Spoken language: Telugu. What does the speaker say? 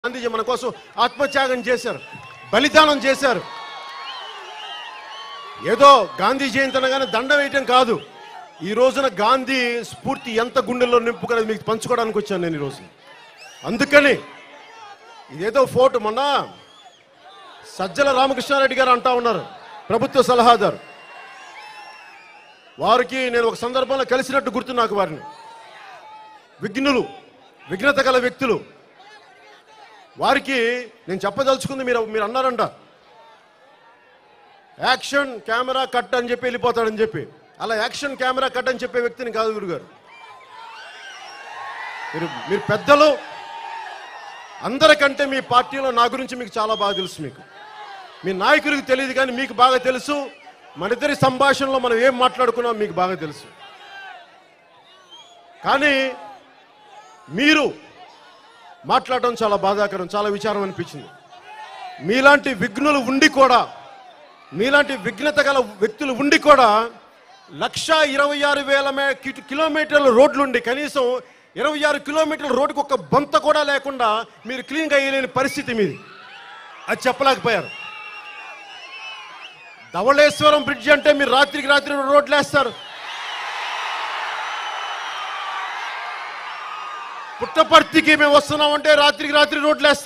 గాంధీజీ మన కోసం ఆత్మత్యాగం చేశారు బలిదానం చేశారు ఏదో గాంధీ జయంతి అనగానే దండ వేయటం కాదు ఈ రోజున గాంధీ స్ఫూర్తి ఎంత గుండెల్లో నింపుకున్నది మీకు పంచుకోవడానికి వచ్చాను నేను ఈరోజు అందుకని ఇదేదో ఫోటో మొన్న సజ్జల రామకృష్ణారెడ్డి గారు అంటా ఉన్నారు ప్రభుత్వ సలహాదారు వారికి నేను ఒక సందర్భంలో కలిసినట్టు గుర్తు నాకు వారిని విఘ్నులు విఘ్నత గల వ్యక్తులు వారికి నేను చెప్పదలుచుకుంది మీరు మీరు అన్నారంట యాక్షన్ కెమెరా కట్ అని చెప్పి వెళ్ళిపోతాడని చెప్పి అలా యాక్షన్ కెమెరా కట్ అని చెప్పే వ్యక్తిని కాదు గురుగారు మీరు మీరు పెద్దలు అందరికంటే మీ పార్టీలో నా గురించి మీకు చాలా బాగా తెలుసు మీకు మీ నాయకుడికి తెలియదు కానీ మీకు బాగా తెలుసు మన ఇద్దరి సంభాషణలో మనం ఏం మాట్లాడుకున్నాం మీకు బాగా తెలుసు కానీ మీరు మాట్లాడడం చాలా బాధాకరం చాలా విచారం అనిపించింది మీలాంటి విఘ్నులు ఉండి కూడా మీలాంటి విఘ్నత గల వ్యక్తులు ఉండి కూడా లక్ష ఇరవై ఆరు వేల మే- కి- కిలోమీటర్ల రోడ్లుండి కనీసం ఇరవై ఆరు కిలోమీటర్ల రోడ్డుకు ఒక బొంత కూడా లేకుండా మీరు క్లీన్గా వేయలేని పరిస్థితి మీది అది చెప్పలేకపోయారు ధవళేశ్వరం బ్రిడ్జ్ అంటే మీరు రాత్రికి రాత్రి రోడ్లు వేస్తారు పుట్టపర్తికి మేము వస్తున్నామంటే రాత్రికి రాత్రి రోడ్లు వేస్తారు